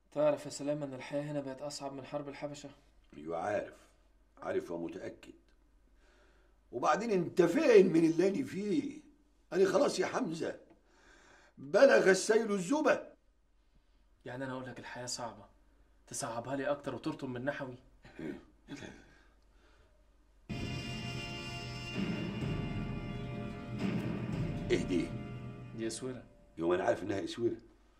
تعرف يا سلام ان الحياة هنا بقت اصعب من حرب الحبشة ايوه عارف عارف ومتاكد وبعدين انت فين من اللي انا فيه انا خلاص يا حمزه بلغ السيل الزبه يعني انا اقول لك الحياة صعبة تصعبها لي اكتر وترطم من نحوي ايه دي دي اسورة يوم انا عارف انها اسوره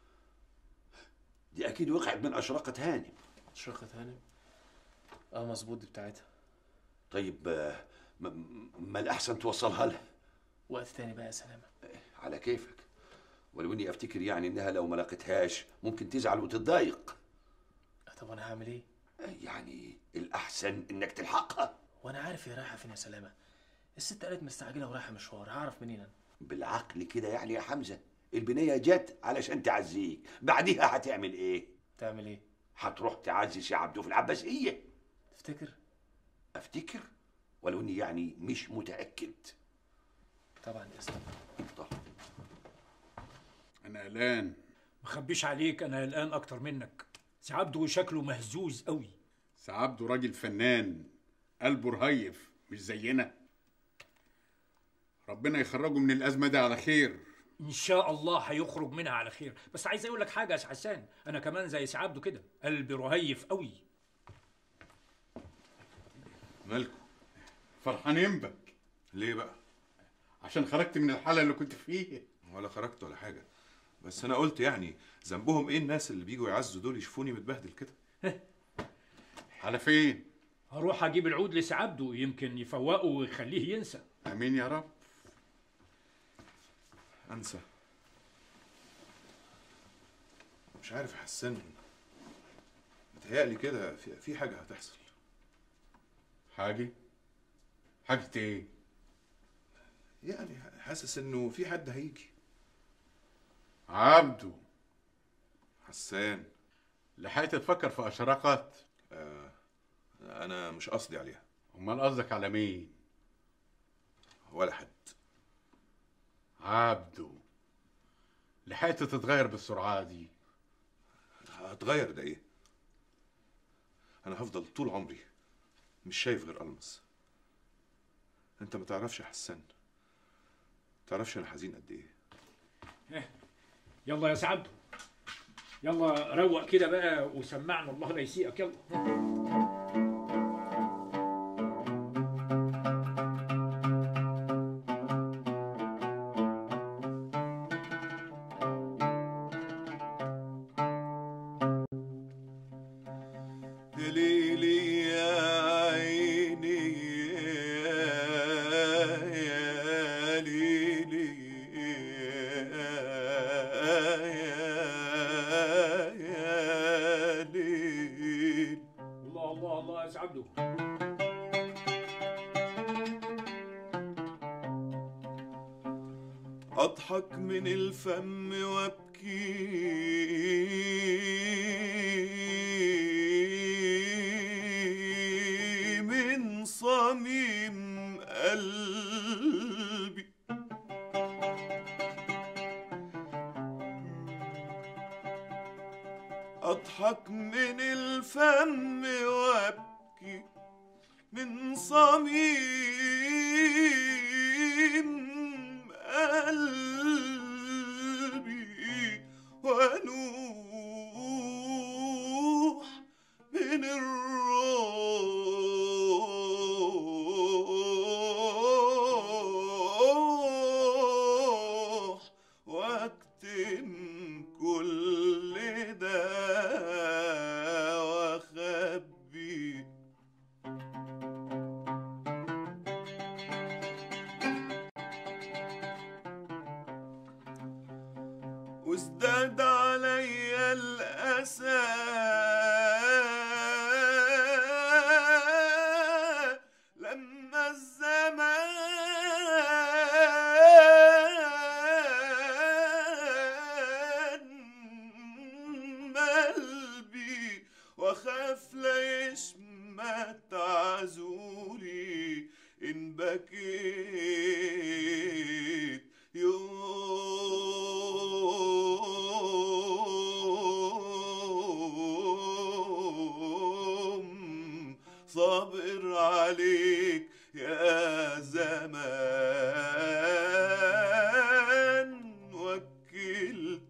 دي اكيد وقعت من اشرقه هانم شرقة هانم اه مظبوط دي بتاعتها طيب آه، م- ما الاحسن توصلها لها وقت تاني بقى يا سلامة على كيفك ولو اني افتكر يعني انها لو ما لقيتهاش ممكن تزعل وتتضايق طب انا هعمل ايه يعني الاحسن انك تلحقها وانا عارف هي رايحة فين يا سلامة الست قالت مستعجلة ورايحة مشوار هعرف منين انا بالعقل كده يعني يا حمزه البنيه جت علشان تعزيك بعديها هتعمل ايه تعمل ايه هتروح تعزي سي عبده في العباسيه تفتكر افتكر ولو اني يعني مش متاكد طبعا يا اسلام طب انا قلقان مخبيش عليك انا قلقان اكتر منك سي عبده شكله مهزوز قوي سعبده راجل فنان قلبه رهيف مش زينا ربنا يخرجه من الازمه دي على خير ان شاء الله هيخرج منها على خير بس عايز اقول لك حاجه يا سي حسان انا كمان زي سي عبده كده قلبي رهيف قوي مالكم فرحانين بك ليه بقى؟ عشان خرجت من الحاله اللي كنت فيها ولا خرجت ولا حاجة بس أنا قلت يعني ذنبهم إيه الناس اللي بيجوا يعزوا دول يشوفوني متبهدل كده؟ على فين هروح اجيب العود لسي عبده يمكن يفوقه ويخليه ينسى امين يا رب أنسى مش عارف يا حسان متهيألي كده في, في حاجة هتحصل حاجه حاجه ايه يعني حاسس إنه في حد هيجي عبده حسان لحقت تفكر في اشراقات أنا مش قصدي عليها امال قصدك على مين ولا حد عبده لحقت تتغير بالسرعه دي هتغير ده إيه؟ أنا هفضل طول عمري مش شايف غير ألمس أنت ما تعرفش يا حسان تعرفش أنا حزين قد إيه يلا يا سي عبده يلا روق كده بقى وسمعنا الله لا يسيئك يلا ليلي يا عيني يا ليلي يا ليل الله الله الله يا سي عبده أضحك من الفم وأبكي من صميم قلبي أضحك من الفم وأبكي من صميم قلبي ونوح من الروح واكتم كل ده واخبي وازداد علي الأسى لما الزمان مل بي وخاف لا يشمت عزولي إن بكيت صابر عليك يا زمان وكلت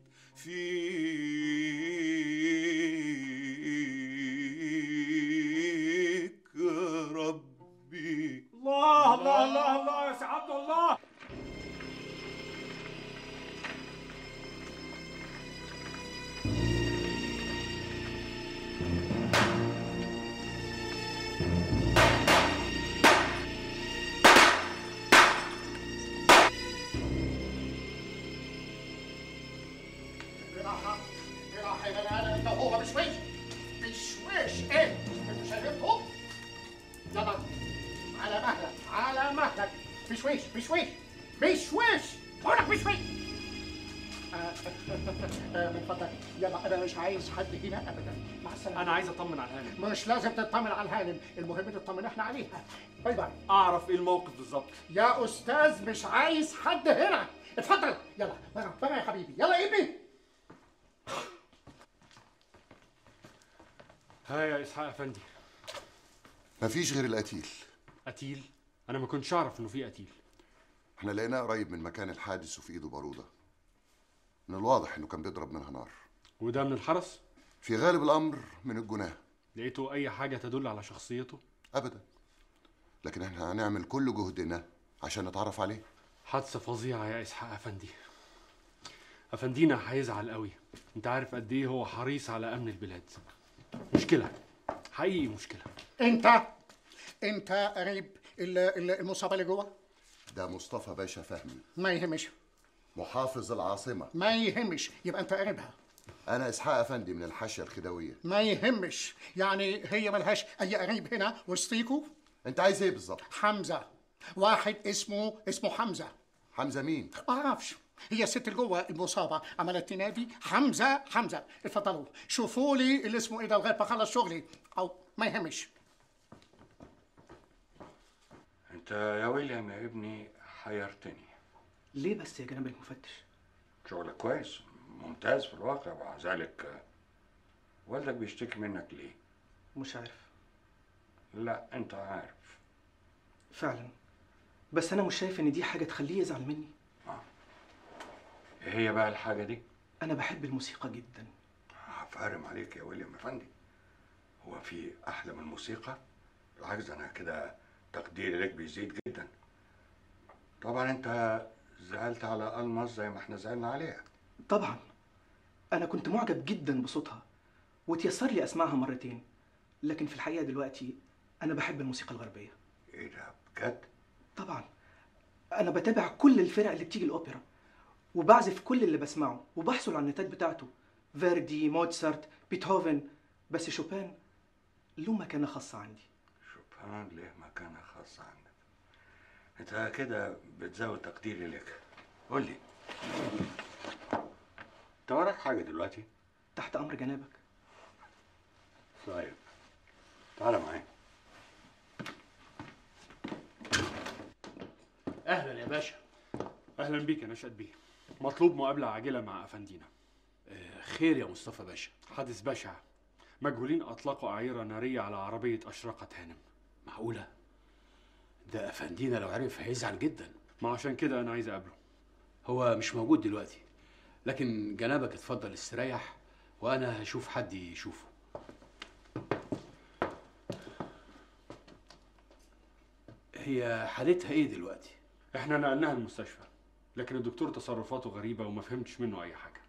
فيك ربي الله الله الله الله يا سي عبد الله براحة براحة يا بني آدم أنت وهو بشويش بشويش إيه؟ أنتوا شايفينكم؟ يلا على مهلك على مهلك بشويش بشويش بشويش بقولك بشويش آه، آه، من فضلك يلا أنا مش عايز حد هنا أبدا مع السلامة انا عايز اطمن على الهانم مش لازم تطمن على الهانم المهم تطمن احنا عليها باي باي اعرف ايه الموقف بالظبط يا أستاذ مش عايز حد هنا اتفضل يلا بقى بقى يا حبيبي يلا يا ابني ها يا اسحاق افندي مفيش غير القتيل قتيل انا ما كنتش اعرف انه في قتيل احنا لقيناه قريب من مكان الحادث وفي ايده باروده من الواضح انه كان بيضرب منها نار وده من الحرس في غالب الامر من الجناه لقيتوا اي حاجه تدل على شخصيته ابدا لكن احنا هنعمل كل جهدنا عشان نتعرف عليه حادثه فظيعه يا اسحاق افندي افندينا هيزعل قوي انت عارف قد ايه هو حريص على امن البلاد مشكله حقيقي مشكله انت انت قريب ال- ال- المصابه اللي جوه ده مصطفى باشا فهمي ما يهمش محافظ العاصمه ما يهمش يبقى انت قريبها انا اسحاق افندي من الحاشيه الخديويه ما يهمش يعني هي ملهاش اي قريب هنا وسطيكوا انت عايز ايه بالظبط حمزه واحد اسمه اسمه حمزه حمزه مين ما اعرفش هي الست اللي جوه المصابه عملت تنادي حمزه حمزه اتفضلوا شوفوا لي اللي اسمه ايه ده لغايه ما اخلص شغلي او ما يهمش انت يا ويليام يا ابني حيرتني ليه بس يا جناب المفتش شغلك كويس ممتاز في الواقع ومع ذلك آه، والدك بيشتكي منك ليه مش عارف لا انت عارف فعلا بس انا مش شايف ان دي حاجه تخليه يزعل مني ايه هي بقى الحاجه دي انا بحب الموسيقى جدا هفهرم عليك يا ويليام افندي هو في احلى من الموسيقى بالعكس انا كده تقديري لك بيزيد جدا طبعا انت زعلت على الماس زي ما احنا زعلنا عليها طبعا انا كنت معجب جدا بصوتها وتيسر لي اسمعها مرتين لكن في الحقيقه دلوقتي انا بحب الموسيقى الغربيه ايه ده بجد طبعا انا بتابع كل الفرق اللي بتيجي الاوبرا وبعزف كل اللي بسمعه وبحصل على النتات بتاعته فيردي موتسارت بيتهوفن بس شوبان له مكانه خاصه عندي شوبان ليه مكانة خاصة عندك انت كده بتزود تقديري لك قول لي انت وراك حاجة دلوقتي تحت امر جنابك طيب تعالى معايا اهلا يا باشا اهلا بيك يا نشأت بيه مطلوب مقابله عاجله مع افندينا آه، خير يا مصطفى باشا حادث بشع مجهولين اطلقوا اعيره ناريه على عربيه اشرقت هانم معقوله ده افندينا لو عرف هيزعل جدا ما عشان كده انا عايز اقابله هو مش موجود دلوقتي لكن جنابك اتفضل استريح وانا هشوف حد يشوفه هي حالتها ايه دلوقتي احنا نقلناها المستشفى لكن الدكتور تصرفاته غريبه وما فهمتش منه اي حاجه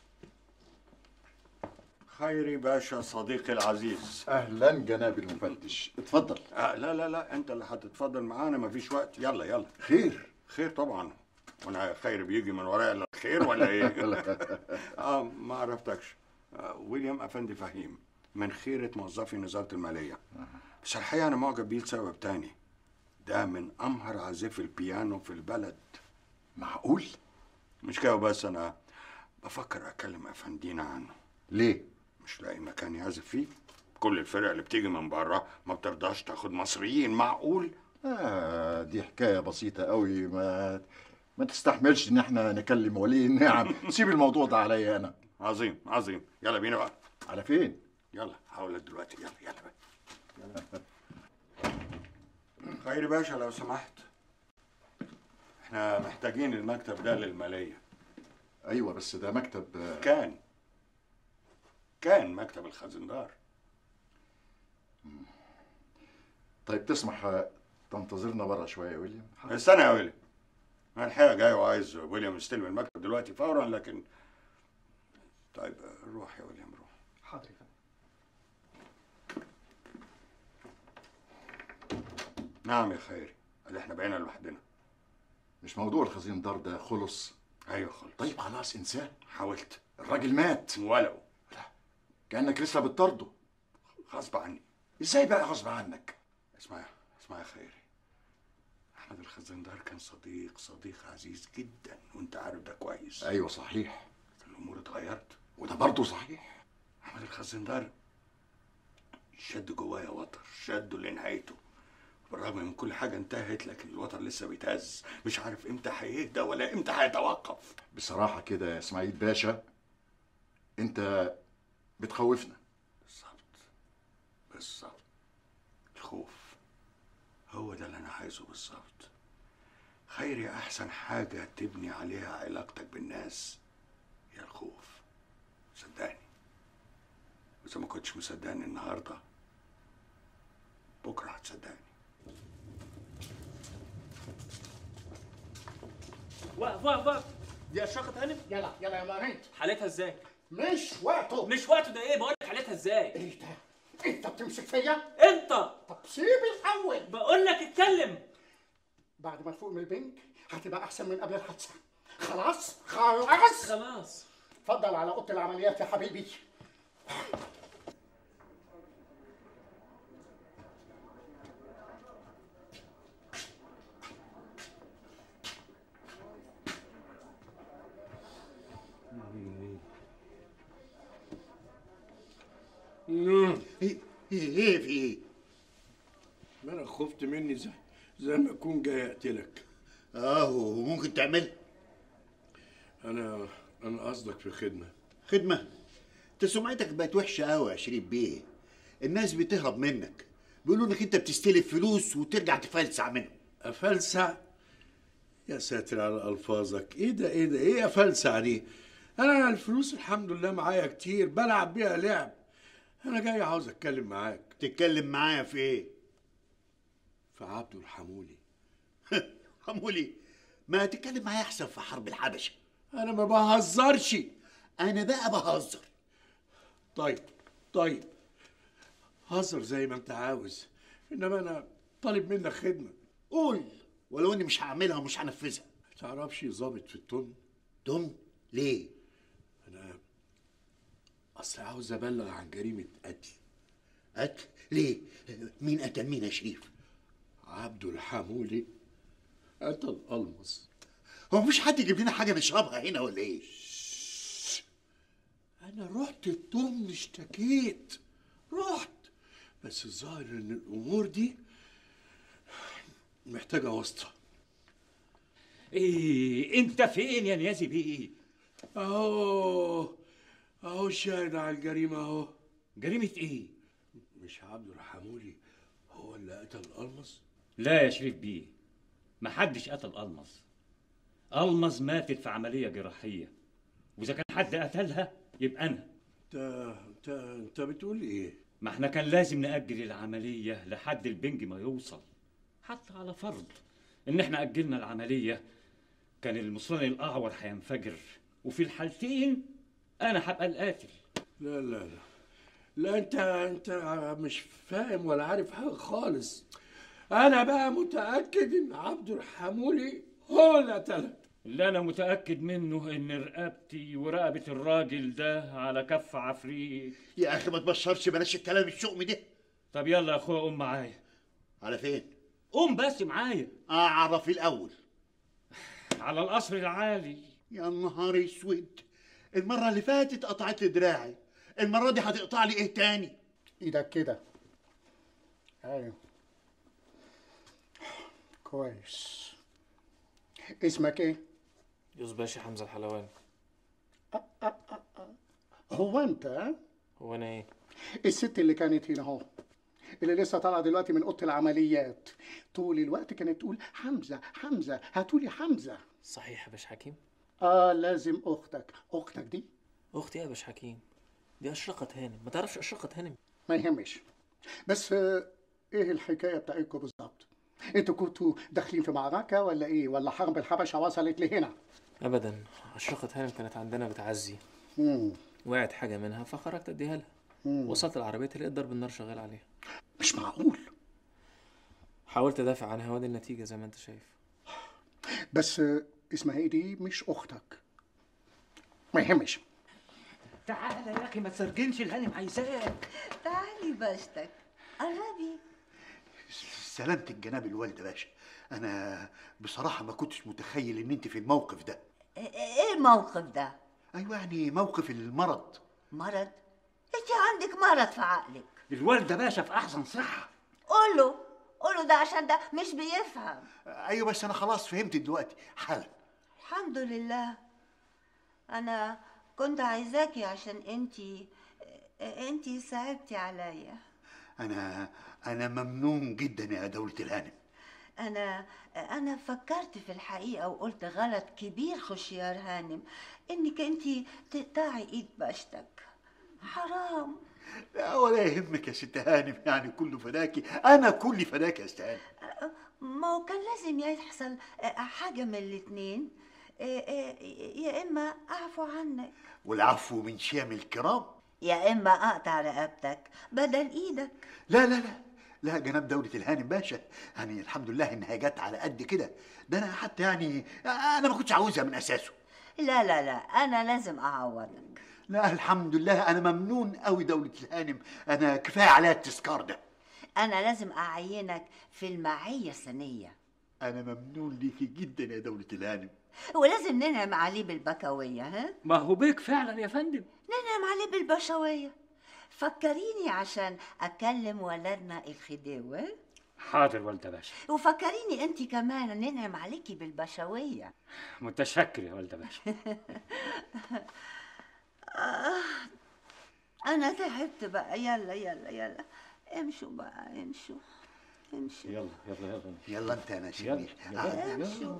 خيري باشا صديقي العزيز اهلا جناب المفتش اتفضل آه لا لا لا انت اللي هتتفضل معانا مفيش وقت يلا يلا خير خير طبعا وانا خير بيجي من ورايا الا الخير ولا ايه اه ما عرفتكش آه ويليام افندي فهيم من خيرة موظفي وزارة المالية بس الحقيقة أنا معجب بيه لسبب تاني ده من أمهر عازفي البيانو في البلد معقول مش كده بس أنا بفكر أكلم أفندينا عنه ليه مش لاقي مكان يعزف فيه كل الفرق اللي بتيجي من بره ما بترضاش تاخد مصريين معقول آه دي حكاية بسيطة قوي ما ما تستحملش ان احنا نكلم ولي النعم سيب الموضوع ده عليا انا عظيم عظيم يلا بينا بقى على فين يلا هقول لك دلوقتي يلا يلا بقى خيري باشا لو سمحت احنا محتاجين المكتب ده للمالية ايوه بس ده مكتب آه، كان كان مكتب الخزندار طيب تسمح آه، تنتظرنا بره شويه يا ويليام استنى يا ويليام انا الحقيقة جاي وعايز ويليام يستلم المكتب دلوقتي فورا لكن طيب روح يا ويليام روح حاضر يا فندم نعم يا خيري قال احنا بقينا لوحدنا مش موضوع الخزيندار ده خلص ايوه خلص طيب خلاص انساه حاولت الراجل مات ولو كانك لسه بتطرده غصب عني ازاي بقى غصب عنك اسمع اسمع يا خيري احمد الخزندار كان صديق صديق عزيز جدا وانت عارف ده كويس ايوه صحيح الامور اتغيرت وده برضه صحيح احمد الخزندار شد جوايا وتر شده لنهايته بالرغم من كل حاجه انتهت لكن الوتر لسه بيتهز مش عارف امتى هيهدى ولا امتى هيتوقف بصراحه كده يا اسماعيل باشا انت بتخوفنا بالظبط بالظبط الخوف هو ده اللي انا عايزه بالظبط خيري احسن حاجه تبني عليها علاقتك بالناس هي الخوف صدقني اذا ما كنتش مصدقني النهارده بكره هتصدقني وقف وقف وقف دي اشرقت هانم يلا يلا يا ماريت حالتها ازاي مش وقته مش وقته ده ايه بقول لك حالتها ازاي ايه ده انت بتمسك فيا انت طب سيب الاول بقول لك اتكلم بعد ما تفوق من البنك هتبقى احسن من قبل الحادثه خلاص خلاص خلاص اتفضل على اوضه العمليات يا حبيبي ايه ايه في ايه؟ ما انا خفت مني زي, زي ما اكون جاي اقتلك اهو ممكن تعمل انا انا قصدك في خدمه خدمة انت سمعتك بقت وحشة قوي يا شريف بيه الناس بتهرب منك بيقولوا انك انت بتستلف فلوس وترجع تفلسع منهم افلسع يا ساتر على الفاظك ايه ده ايه ده ايه افلسع دي انا الفلوس الحمد لله معايا كتير بلعب بيها لعب انا جاي عاوز اتكلم معاك تتكلم معايا في ايه في عبده الحمولي حمولي ما تتكلم معايا احسن في حرب الحبشة انا ما بهزرش انا بقى بهزر طيب طيب هزر زي ما انت عاوز انما انا طالب منك خدمه قول ولو اني مش هعملها ومش هنفذها تعرفش ظابط في التن دم ليه انا اصل عاوز ابلغ عن جريمه قتل قتل ليه مين قتل مين يا شريف عبده الحمولي قتل المص هو مفيش حد يجيب لنا حاجه نشربها هنا ولا ايه انا رحت التم اشتكيت رحت بس الظاهر ان الامور دي محتاجه واسطه ايه انت فين يا نيازي بيه اهو اهو الشاهد على الجريمه اهو جريمه ايه مش عبده الحمولي هو اللي قتل المص لا يا شريف بيه محدش قتل المز المز ماتت في عمليه جراحيه واذا كان حد قتلها يبقى انا انت انت انت بتقول ايه ما احنا كان لازم نأجل العملية لحد البنج ما يوصل حتى على فرض ان احنا أجلنا العملية كان المصراني الأعور هينفجر وفي الحالتين أنا هبقى القاتل لا لا لا لا انت انت مش فاهم ولا عارف حاجه خالص انا بقى متاكد ان عبده الحمولي هو اللي قتلها اللي أنا متأكد منه إن رقبتي ورقبة الراجل ده على كف عفريت يا اخي ما تبشرش بلاش الكلام الشؤم ده طب يلا يا أخويا قوم معايا على فين قوم بس معايا اعرف الاول على القصر العالي يا نهار اسود المره اللي فاتت قطعت لي دراعي المره دي هتقطع لي ايه تاني ايدك كده ايوه كويس اسمك ايه يوسف باشا حمزة الحلواني هو انت ها؟ هو انا ايه الست اللي كانت هنا اهو اللي لسه طالعه دلوقتي من اوضه العمليات طول الوقت كانت تقول حمزه حمزه هاتولي حمزه صحيح يا باش حكيم اه لازم اختك اختك دي اختي يا باش حكيم دي اشرقت هانم ما تعرفش اشرقت هانم ما يهمش بس آه، ايه الحكايه بتاعتكم بالظبط انتوا كنتوا داخلين في معركه ولا ايه ولا حرب الحبشه وصلت لهنا ابدا اشرقت هانم كانت عندنا بتعزي مم. وقعت حاجه منها فخرجت اديها لها مم. وصلت العربيه لقيت ضرب النار شغال عليها مش معقول حاولت ادافع عنها وادي النتيجه زي ما انت شايف بس آه، اسمها ايه دي مش اختك ما يهمش تعالى يا اخي ما تسرجنش الهانم عايزاك تعالي باشتك قربي سلامة الجناب الوالدة باشا أنا بصراحة ما كنتش متخيل إن أنت في الموقف ده ايه الموقف ده أيوة يعني موقف المرض مرض انت عندك مرض في عقلك الوالدة باشا في احسن صحة قوله قوله ده عشان ده مش بيفهم أيوة بس أنا خلاص فهمت دلوقتي حالا الحمد لله انا كنت عايزاكي عشان انتي انتي صعبتي عليا أنا أنا ممنون جدا يا دولة الهانم انا انا فكرت في الحقيقه وقلت غلط كبير خشيار هانم انك انتي تقطعي ايد باشتك حرام لا ولا يهمك يا ست هانم يعني كله فداكي أنا كلي فداكي يا ست هانم ما هو كان لازم يحصل حاجه من الاتنين يا اما اعفو عنك والعفو من شيم الكرام يا اما اقطع رقبتك بدل ايدك لا لا لا لا جناب دولة الهانم باشا يعني الحمد لله انها جت على قد كده ده انا حتى يعني انا ما كنتش عاوزها من اساسه لا لا لا انا لازم اعوضك لا الحمد لله انا ممنون قوي دولة الهانم انا كفايه عليا التذكار ده انا لازم اعينك في المعيه السنيه انا ممنون ليكي جدا يا دولة الهانم ولازم ننعم عليه بالبكويه ها ما هو بيك فعلا يا فندم ننعم عليه بالبشويه فكريني عشان اكلم ولدنا الخديوه حاضر والدة باشا وفكريني انت كمان ننعم عليكي بالبشويه متشكر يا والدة باشا آه انا تعبت بقى يلا يلا يلا امشوا بقى امشوا امشوا يلا يلا يلا يلا انت يا ناشئ يلا يلا امشوا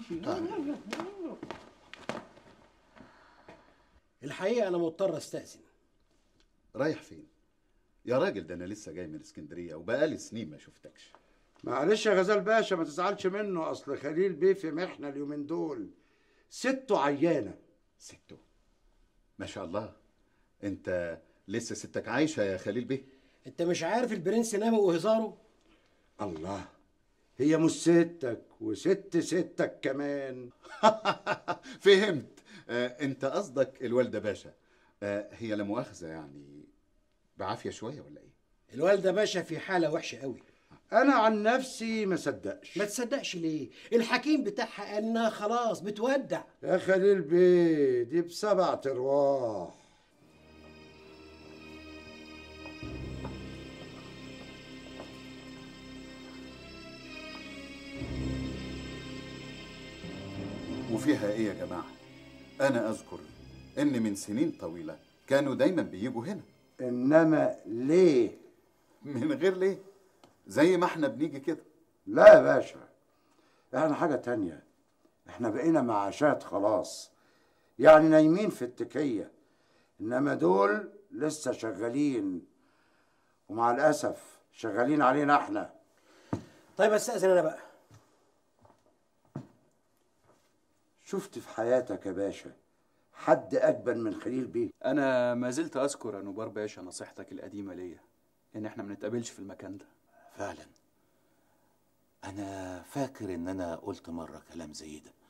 الحقيقة أنا مضطر أستأذن رايح فين؟ يا راجل ده انا لسه جاي من اسكندريه وبقالي سنين ما شفتكش معلش يا غزال باشا ما تزعلش منه اصل خليل بيه في محنه اليومين دول سته عيانه سته ما شاء الله انت لسه ستك عايشه يا خليل بيه أنت مش عارف البرنس نبوي وهزاره الله هي مش ستك وست ستك كمان فهمت آه انت قصدك الوالده باشا آه هي لا مؤاخذه يعني بعافيه شويه ولا ايه الوالدة باشا في حالة وحشة قوي انا عن نفسي ما صدقش ما تصدقش ليه الحكيم بتاعها قال انها خلاص بتودع يا خليل بيه دي بسبع ارواح وفيها ايه يا جماعه انا اذكر ان من سنين طويله كانوا دايما بيجوا هنا انما ليه من غير ليه زي ما احنا بنيجي كده لا يا باشا احنا حاجه تانية احنا بقينا معاشات خلاص يعني نايمين في التكيه انما دول لسه شغالين ومع الاسف شغالين علينا احنا طيب استأذن أنا بقى شفت في حياتك يا باشا حد اجبن من خليل بيه انا ما زلت اذكر يا نبار باشا نصيحتك القديمه ليا ان احنا ما نتقابلش في المكان ده فعلا انا فاكر ان انا قلت مره كلام زي ده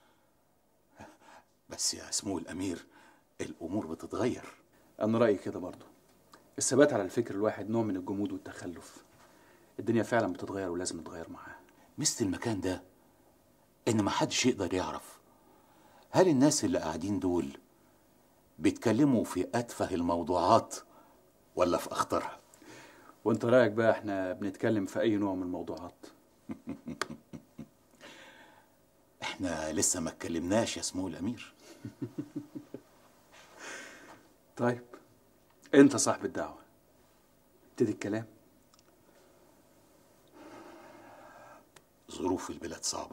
بس يا سمو الامير الامور بتتغير انا رايي كده برضه الثبات على الفكر الواحد نوع من الجمود والتخلف الدنيا فعلا بتتغير ولازم نتغير معاها مست المكان ده ان محدش يقدر يعرف هل الناس اللي قاعدين دول بيتكلموا في اتفه الموضوعات ولا في اخطرها وانت رايك بقى احنا بنتكلم في اي نوع من الموضوعات احنا لسه ما اتكلمناش يا سمو الامير طيب انت صاحب الدعوه ابتدي الكلام ظروف البلاد صعبة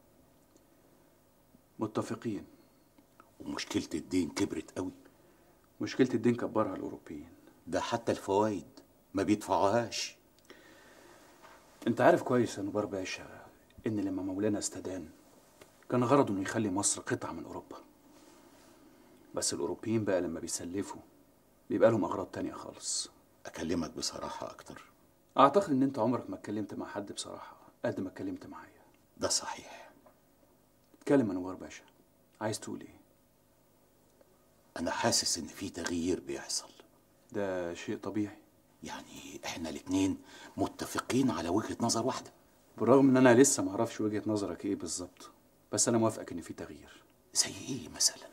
متفقين ومشكلة الدين كبرت قوي مشكلة الدين كبرها الأوروبيين ده حتى الفوائد ما بيدفعوهاش انت عارف كويس يا نبار باشا ان لما مولانا استدان كان غرضه انه يخلي مصر قطعة من اوروبا بس الاوروبيين بقى لما بيسلفوا بيبقى لهم اغراض تانية خالص اكلمك بصراحة اكتر اعتقد ان انت عمرك ما اتكلمت مع حد بصراحة قد ما اتكلمت معايا ده صحيح اتكلم يا نوار باشا عايز تقول ايه انا حاسس ان في تغيير بيحصل ده شيء طبيعي يعني احنا الاتنين متفقين على وجهة نظر واحدة بالرغم ان انا لسه ما اعرفش وجهة نظرك ايه بالظبط بس انا موافقك ان في تغيير زي ايه مثلا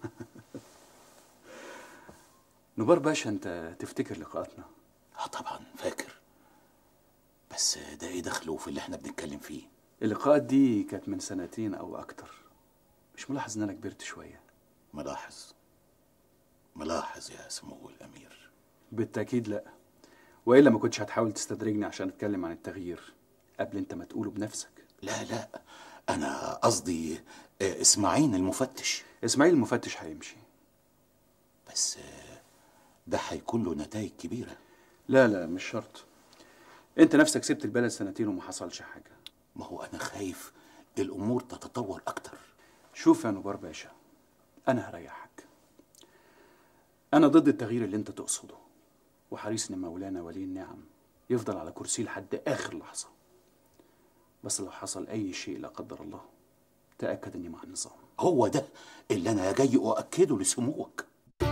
نبار باشا انت تفتكر لقاءاتنا اه طبعا فاكر بس ده ايه دخله في اللي احنا بنتكلم فيه اللقاءات دي كانت من سنتين او اكتر مش ملاحظ ان انا كبرت شوية ملاحظ ملاحظ يا سمو الامير بالتأكيد لا والا ما كنتش هتحاول تستدرجني عشان اتكلم عن التغيير قبل انت ما تقوله بنفسك لا لا انا قصدي آه، اسماعيل المفتش اسماعيل المفتش هيمشي بس آه، ده هيكون له نتائج كبيرة لا لا مش شرط انت نفسك سبت البلد سنتين وما حصلش حاجة ما هو انا خايف الامور تتطور اكتر شوف يا نبار باشا انا هريحك انا ضد التغيير اللي انت تقصده وحريص ان مولانا ولي النعم يفضل على كرسيه لحد اخر لحظه بس لو حصل اي شيء لا قدر الله تاكد اني مع النظام هو ده اللي انا جاي اؤكده لسموك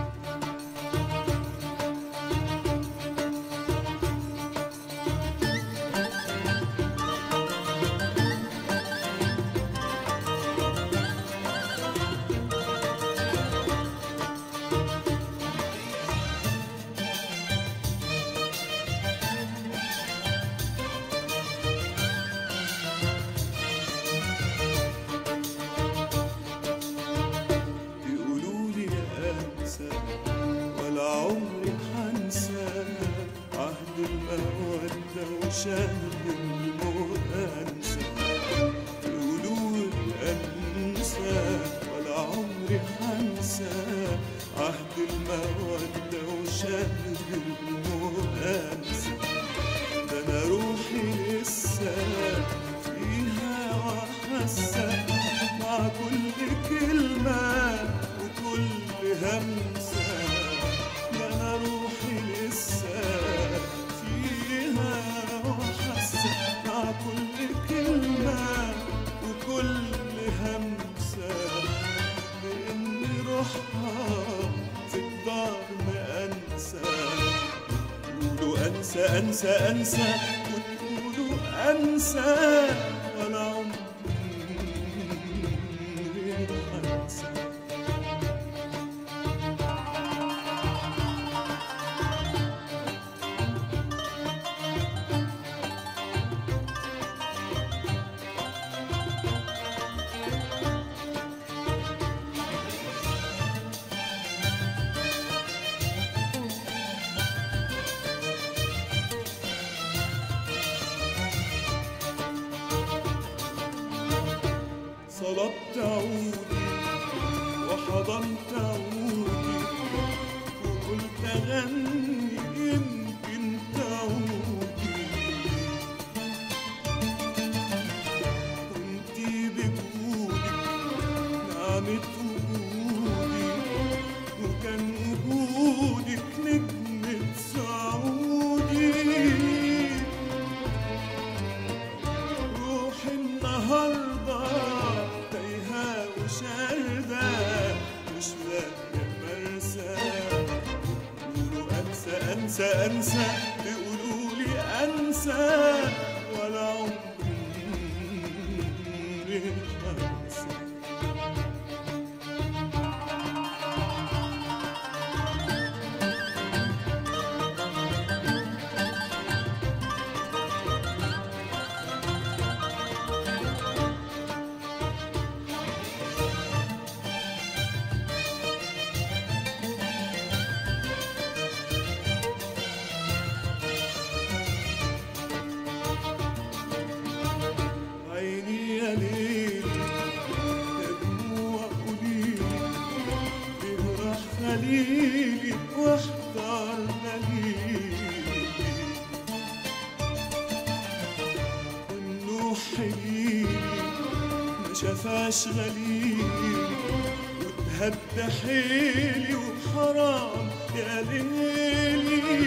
يقولوا لي انسى ولا عمري حنسى عهد المودة وشهد المؤنسة يقولوا لي انسى ولا عمري حنسى عهد المودة وشهد المؤنسة ده انا روحي لسه فيها وحاسة مع كل كلمة وكل همسة ده أنا روحي لسه فيها وحاسة مع كل كلمة وكل همسة بإن روحها في الدار مأنسة تقولوا أنسى أنسى أنسى وتقولوا أنسى ولا عمري أنسى صلبت عودي وحضنت عودي وقلت غني يمكن تعودي كنتي بجودك نعمة وجودي وكان وجودك نجمة سعودي روحي النهارده تايهة وشاردة مش لاقية مرسى يقولوا أنسى أنسى أنسى يقولوا لي أنسى ولا عمري أنسى شفاش غليلي وتهدى حيلي وحرام يا ليلي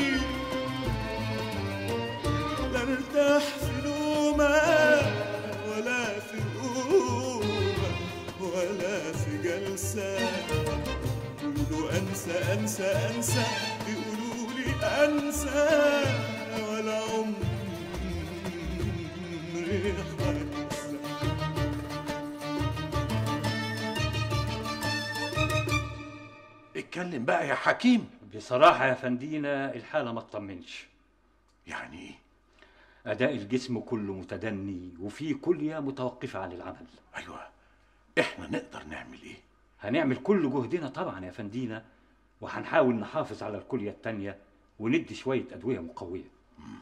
لا ارتاح في نومة ولا في قومة ولا في جلسة يقولوا انسى انسى انسى يقولوا لي انسى ولا عمري هنسى اتكلم بقى يا حكيم بصراحة يا فندينا الحالة ما تطمنش يعني ايه؟ أداء الجسم كله متدني وفي كلية متوقفة عن العمل أيوة إحنا نقدر نعمل إيه؟ هنعمل كل جهدنا طبعا يا فندينا وهنحاول نحافظ على الكلية التانية وندي شوية أدوية مقوية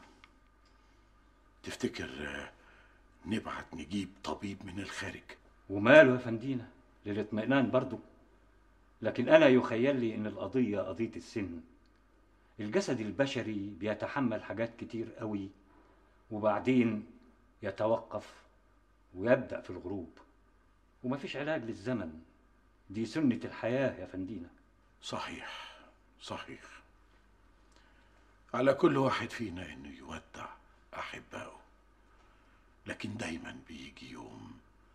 تفتكر آه، نبعت نجيب طبيب من الخارج وماله يا فندينا للاطمئنان برضو لكن أنا يخيل لي إن القضية قضية السن الجسد البشري بيتحمل حاجات كتير قوي وبعدين يتوقف ويبدأ في الغروب ومفيش علاج للزمن دي سنة الحياة يا فندينا صحيح صحيح على كل واحد فينا انه يودع احبائه لكن دايما بيجي يوم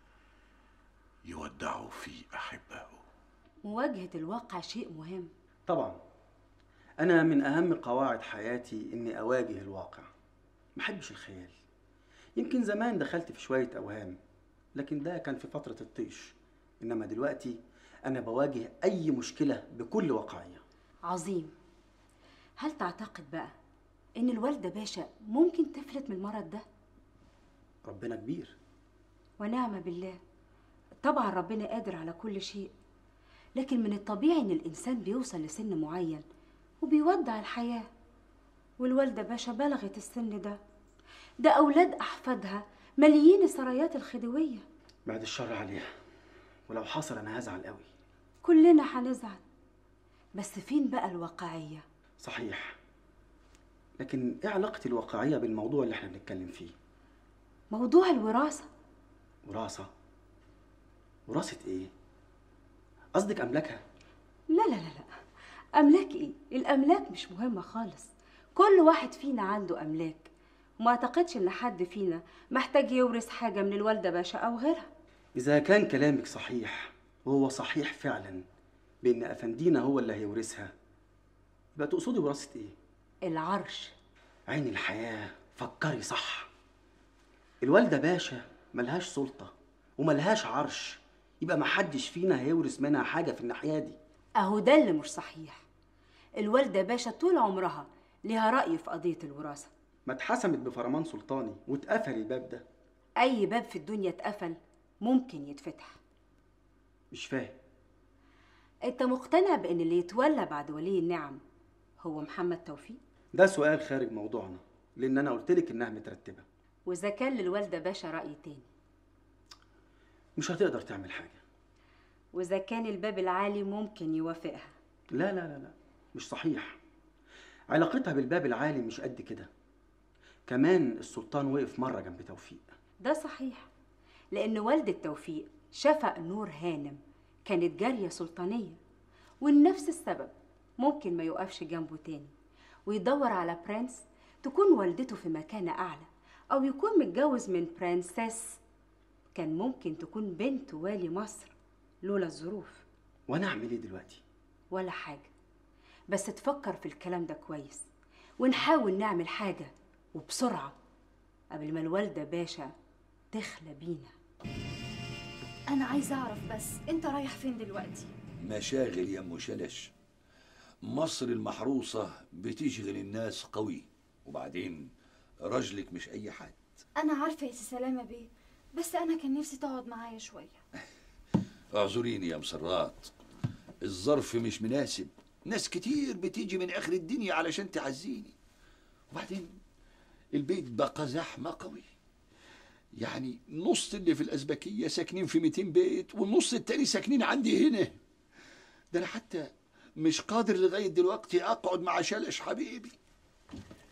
يودعوا فيه احبائه مواجهة الواقع شيء مهم طبعا أنا من أهم قواعد حياتي إني أواجه الواقع ما أحبش الخيال يمكن زمان دخلت في شوية أوهام لكن ده كان في فترة الطيش إنما دلوقتي أنا بواجه أي مشكلة بكل واقعية عظيم هل تعتقد بقى إن الوالدة باشا ممكن تفلت من المرض ده ربنا كبير ونعم بالله طبعا ربنا قادر على كل شيء لكن من الطبيعي إن الإنسان بيوصل لسن معين وبيودع الحياة والوالدة باشا بلغت السن ده ده أولاد أحفادها مليين السرايات الخديوية بعد الشر عليها ولو حصل أنا هزعل قوي كلنا هنزعل بس فين بقى الواقعية صحيح لكن إيه علاقة الواقعية بالموضوع اللي إحنا بنتكلم فيه موضوع الوراثة وراثة وراثة إيه؟ قصدك أملاكها لا لا لا لا أملاك إيه؟ الأملاك مش مهمة خالص كل واحد فينا عنده أملاك وما أعتقدش إن حد فينا محتاج يورث حاجة من الوالدة باشا أو غيرها إذا كان كلامك صحيح وهو صحيح فعلا بإن أفندينا هو اللي هيورثها يبقى تقصدي وراثة إيه؟ العرش عين الحياة فكري صح الوالدة باشا ملهاش سلطة وملهاش عرش يبقى محدش فينا هيورث منها حاجة في الناحية دي أهو ده اللي مش صحيح الوالدة باشا طول عمرها ليها رأي في قضية الوراثة ما اتحسمت بفرمان سلطاني واتقفل الباب ده أي باب في الدنيا اتقفل ممكن يتفتح مش فاهم أنت مقتنع بإن اللي يتولى بعد ولي النعم هو محمد توفيق ده سؤال خارج موضوعنا لأن أنا قلتلك إنها مترتبة وإذا كان للوالدة باشا رأي تاني مش هتقدر تعمل حاجة وإذا كان الباب العالي ممكن يوافقها لا لا لا لا مش صحيح علاقتها بالباب العالي مش قد كده كمان السلطان وقف مرة جنب توفيق ده صحيح لأن والدة توفيق شفق نور هانم كانت جارية سلطانية ولنفس السبب ممكن ما يقفش جنبه تاني ويدور على برنس تكون والدته في مكانة أعلى أو يكون متجوز من برنسس كان ممكن تكون بنت والي مصر لولا الظروف وأنا أعمل إيه دلوقتي؟ ولا حاجة بس تفكر في الكلام ده كويس ونحاول نعمل حاجة وبسرعة قبل ما الوالدة باشا تخلى بينا انا عايزه اعرف بس انت رايح فين دلوقتي مشاغل يا ام شلش مصر المحروسة بتشغل الناس قوي وبعدين راجلك مش أي حد انا عارفه يا سي سلامه بيه بس انا كان نفسي تقعد معايا شويه اعذريني يا مسرات الظرف مش مناسب ناس كتير بتيجي من آخر الدنيا علشان تعزيني وبعدين البيت بقى زحمة قوي يعني نص اللي في الأزبكية ساكنين في 200 بيت والنص التاني ساكنين عندي هنا ده أنا حتى مش قادر لغاية دلوقتي أقعد مع شلش حبيبي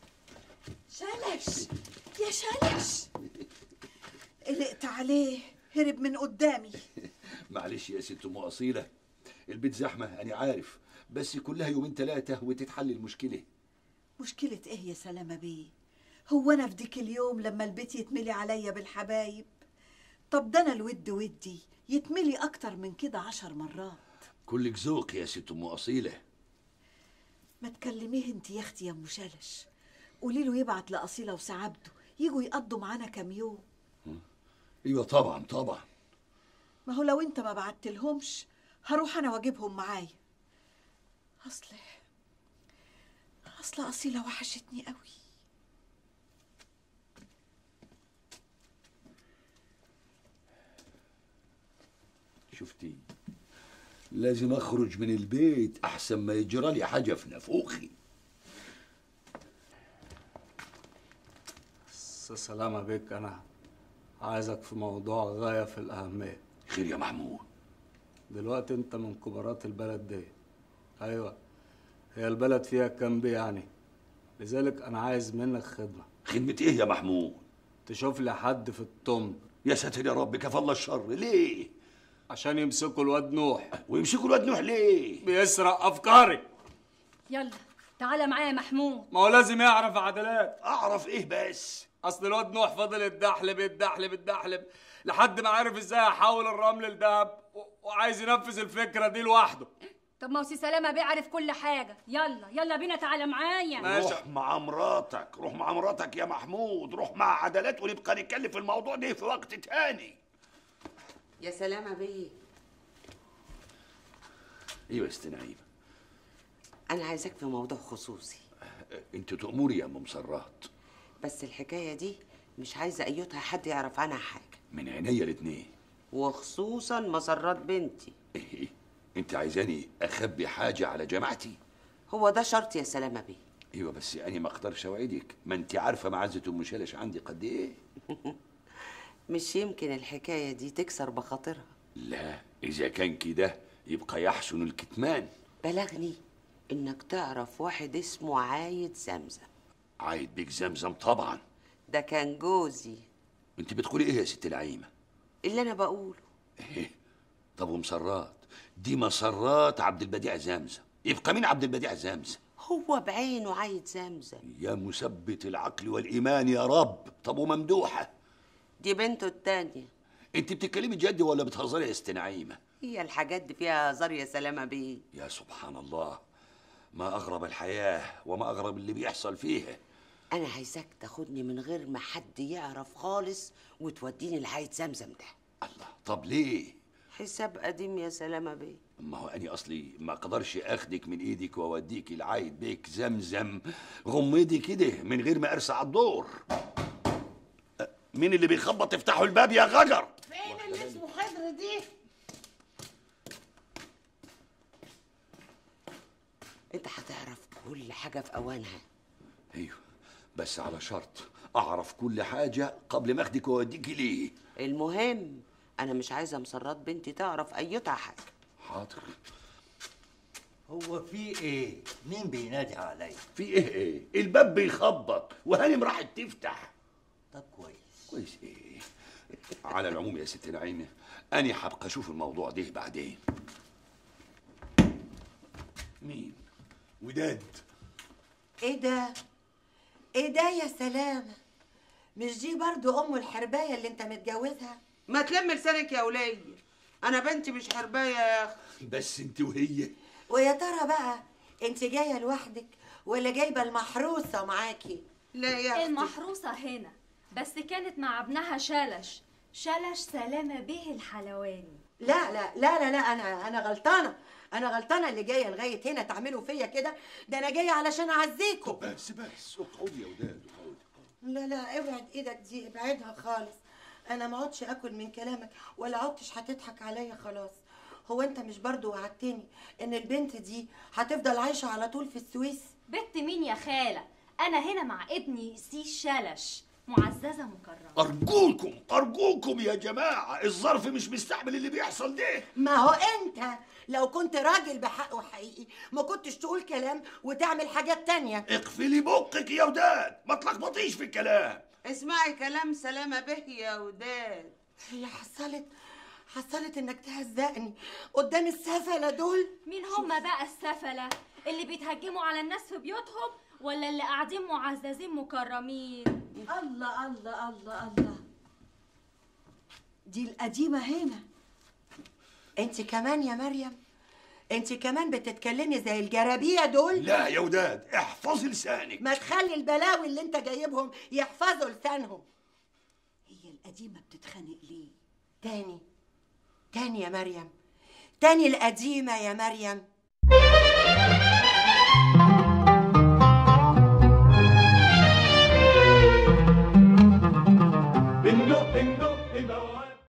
شلش يا شلش قلقت عليه هرب من قدامي معلش يا ست ام اصيله البيت زحمه انا عارف بس كلها يومين ثلاثه وتتحل المشكله مشكلة ايه يا سلامة بيه هو انا في ديك اليوم لما البيت يتملي عليا بالحبايب طب ده انا الود ودي يتملي اكتر من كده عشر مرات كلك ذوق يا ست ام اصيله ما تكلميه انت يا اختي يا ام شلش قولي له يبعت لاصيله وسعبده يجوا يقضوا معانا كام يوم ايوه طبعا طبعا ما هو لو انت ما بعتلهمش هروح انا واجيبهم معايا اصل اصل اصيله وحشتني قوي شفتي لازم اخرج من البيت احسن ما يجرى لي حاجه في نافوخي بس سلامة بيك أنا عايزك في موضوع غاية في الأهمية خير يا محمود دلوقتي أنت من كبارات البلد دي أيوة هي البلد فيها كام بيه يعني لذلك أنا عايز منك خدمة خدمة إيه يا محمود؟ تشوف لي حد في الطم يا ساتر يا رب كفى الله الشر ليه؟ عشان يمسكوا الواد نوح ويمسكوا الواد نوح ليه؟ بيسرق أفكاري يلا تعالى معايا يا محمود ما هو لازم يعرف عدلات اعرف ايه بس اصل الواد نوح فضل يتدحلب يتدحلب يتدحلب لحد ما عرف ازاي يحول الرمل لدهب و- وعايز ينفذ الفكره دي لوحده طب ما هو سي سلامه بيعرف كل حاجه يلا يلا بينا تعالى معايا روح مع مراتك روح مع مراتك يا محمود روح مع عدلات ونبقى نتكلم في الموضوع ده في وقت تاني يا سلامة بيه ايوه يا ست نعيمه أنا عايزاك في موضوع خصوصي انت تأمري يا ام مسرات بس الحكاية دي مش عايزة أيتها حد يعرف عنها حاجة من عينيا الاتنين وخصوصا مسرات بنتي ايه انت عايزاني اخبي حاجه على جماعتي هو ده شرط يا سلامة بيه ايوه بس انا ما اقدرش اوعدك ما انت عارفه معزه ام شلش عندي قد ايه مش يمكن الحكاية دي تكسر بخاطرها لا اذا كان كده يبقى يحسن الكتمان بلغني إنك تعرف واحد اسمه عايد زمزم عايد بيك زمزم طبعا ده كان جوزي انت بتقولي ايه يا ست العيمه اللي أنا بقوله ايه طب ومسرات دي مسرات عبد البديع زمزم يبقى مين عبد البديع زمزم هو بعينه عايد زمزم يا مثبت العقل والايمان يا رب طب وممدوحه دي بنته التانية انت بتتكلمي جد ولا بتهزري يا ست نعيمه هي الحاجات دي فيها هزار يا سلامة بيه يا سبحان الله ما اغرب الحياه وما اغرب اللي بيحصل فيها أنا عايزاك تاخدني من غير ما حد يعرف خالص وتوديني لعايد زمزم ده طب ليه حساب قديم يا سلامة بيه ما هو اني اصلي ما اقدرش اخدك من ايدك واوديك العايد بيك زمزم غمضي كده من غير ما ارسع الدور أه، مين اللي بيخبط افتحوا الباب يا غجر فين اللي اسمه خضر دي انت هتعرف كل حاجة في أوانها ايوه بس على شرط اعرف كل حاجه قبل ما اخدك واوديك ليه المهم أنا مش عايزة مسرات بنتي تعرف أيتها حاجة حاضر هو في ايه؟ مين بينادي عليا؟ في ايه ايه الباب بيخبط وهانم راحت تفتح طب كويس كويس ايه على العموم يا ست نعيمه انا هبقى اشوف الموضوع ده بعدين مين وداد ايه ده ايه ده يا سلامة مش دي برضو ام الحرباية اللي انت متجوزها ما تلم لسانك يا ولية أنا بنتي مش حرباية يا أخي بس انت وهي ويا ترى بقى انت جاية لوحدك ولا جايبة المحروسة معاكي لا يا المحروسة هنا بس كانت مع ابنها شلش شلش سلامة به الحلواني لا لا لا لا لا انا انا غلطانة انا غلطانة اللي جاية لغاية هنا تعملوا فيا كده ده انا جاية علشان اعزيكم بس بس اقعدي يا وداد اقعدي لا لا ابعد ايدك دي ابعدها خالص انا ما عدتش اكل من كلامك ولا عدتش هتضحك عليا خلاص هو انت مش برضو وعدتني ان البنت دي هتفضل عايشة على طول في السويس بنت مين يا خالة أنا هنا مع ابني سي شلش معززة مكرمة ارجوكم ارجوكم يا جماعه الظرف مش مستحمل اللي بيحصل ده ما هو انت لو كنت راجل بحق وحقيقي ما كنتش تقول كلام وتعمل حاجات تانية اقفلي بقك يا وداد ما تلخبطيش في الكلام اسمعي كلام سلامة به يا وداد هي حصلت حصلت انك تهزقني قدام السفله دول مين هما بقى السفلة اللي بيتهجموا على الناس في بيوتهم ولا اللي قاعدين معززين مكرمين الله الله الله الله دي القديمة هنا انت كمان يا مريم انت كمان بتتكلمي زي الجرابيع دول لا يا وداد احفظي لسانك ما تخلي البلاوي اللي انت جايبهم يحفظوا لسانهم هي القديمة بتتخانق ليه تاني تاني يا مريم تاني القديمة يا مريم بندق بندق